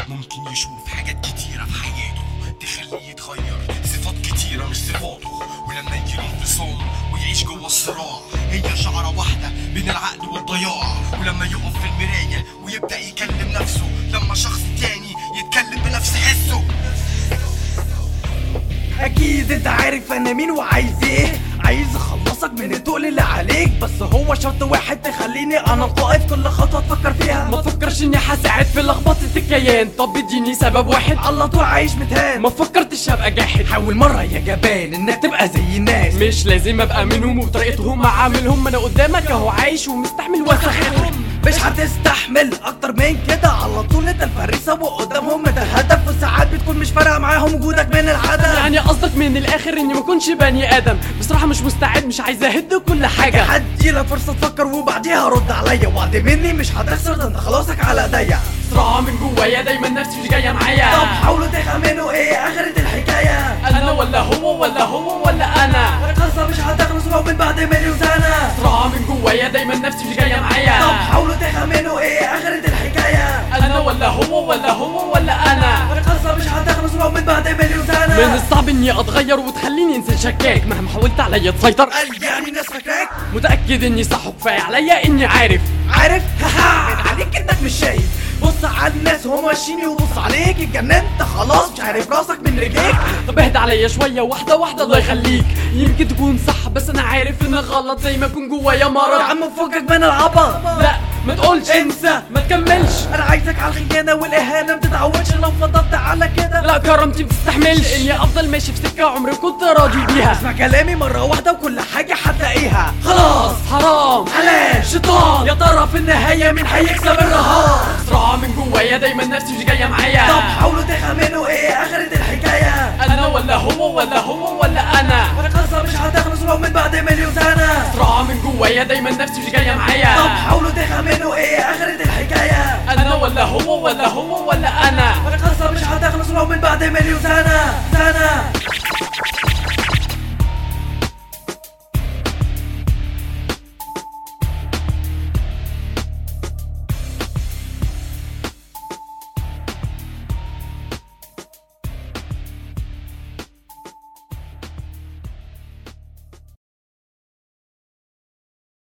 ممكن يشوف حاجات كتيرة في حياته تخليه يتغير صفات كتيرة مش صفاته ولما يجيله انفصام ويعيش جوه الصراع هي شعرة واحدة بين العقل والضياع ولما يقف في المراية ويبدأ يكلم نفسه لما شخص تاني يتكلم بنفس حسه اكيد انت عارف انا مين وعايز ايه عايز اخلصك من التقل اللي عليك بس هو شرط واحد تخليني انا القائد كل خطوه تفكر فيها ما تفكرش اني هساعد في لخبطة الكيان طب اديني سبب واحد على طول عايش متهان ما فكرتش هبقى جاحد حاول مره يا جبان انك تبقى زي الناس مش لازم ابقى منهم وبطريقتهم معاملهم انا قدامك اهو عايش ومستحمل وسختهم مش هتستحمل اكتر من كده على طول انت الفريسه وقدامهم انت الهدف وساعات بتكون مش فارقه معاهم وجودك من العدم يعني قصدك من الاخر اني ما كنتش بني ادم بصراحة مش مستعد مش عايز اهد كل حاجة هدي لك فرصه تفكر وبعديها رد عليا وعد مني مش هتخسر ده انت خلاصك على ايديا صراع من جوايا دايما نفسي مش جاية طب معايا حاولوا تخمنوا ايه اخرة الحكايه انا ولا هو ولا هو ولا انا القصه مش هتخلص ولو من بعد مليون سنه صراع من جوايا دايما نفسي مش جاية طب معايا حاولوا تخمنوا ايه اخرة الحكايه انا ولا هو ولا هو ولا انا القصه مش هتخلص ولو من بعد مليون سنه من الصعب اني اتغير وتخليني انسان شكاك مهما حاولت عليا تسيطر قال يعني الناس فاكراك متاكد اني صح وكفايه عليا اني عارف عارف هاها من عليك انك مش شايف بص على الناس هم ماشيين وبص عليك اتجننت خلاص مش عارف راسك من رجليك طب اهدى عليا شويه واحده واحده الله يخليك يمكن تكون صح بس انا عارف انك غلط زي ما يكون جوايا يا مرض عم فكك من العبط لا ما تقولش انسى ما تكملش انا عايزك على الخنجانه والاهانه ما تتعودش لو فضلت على كده لا كرامتي بتستحملش اني افضل ماشي في سكه عمري كنت راضي بيها اسمع كلامي مره واحده وكل حاجه هتلاقيها خلاص حرام حلال شيطان يا ترى في النهايه مين هيكسب الرهان صراع من جوايا دايما نفسي مش جايه معايا طب حاولوا تخمنوا ايه اخرة الحكايه انا ولا هو ولا هو ولا انا القصه مش هتخلص لو من بعد مليون سنه صراع من جوايا دايما نفسي مش جايه معايا طب حاولوا تخمنوا ايه اخرة الحكايه انا ولا هو ولا هو ولا انا القصه مش هتخلص لو من بعد مليون سنه سنه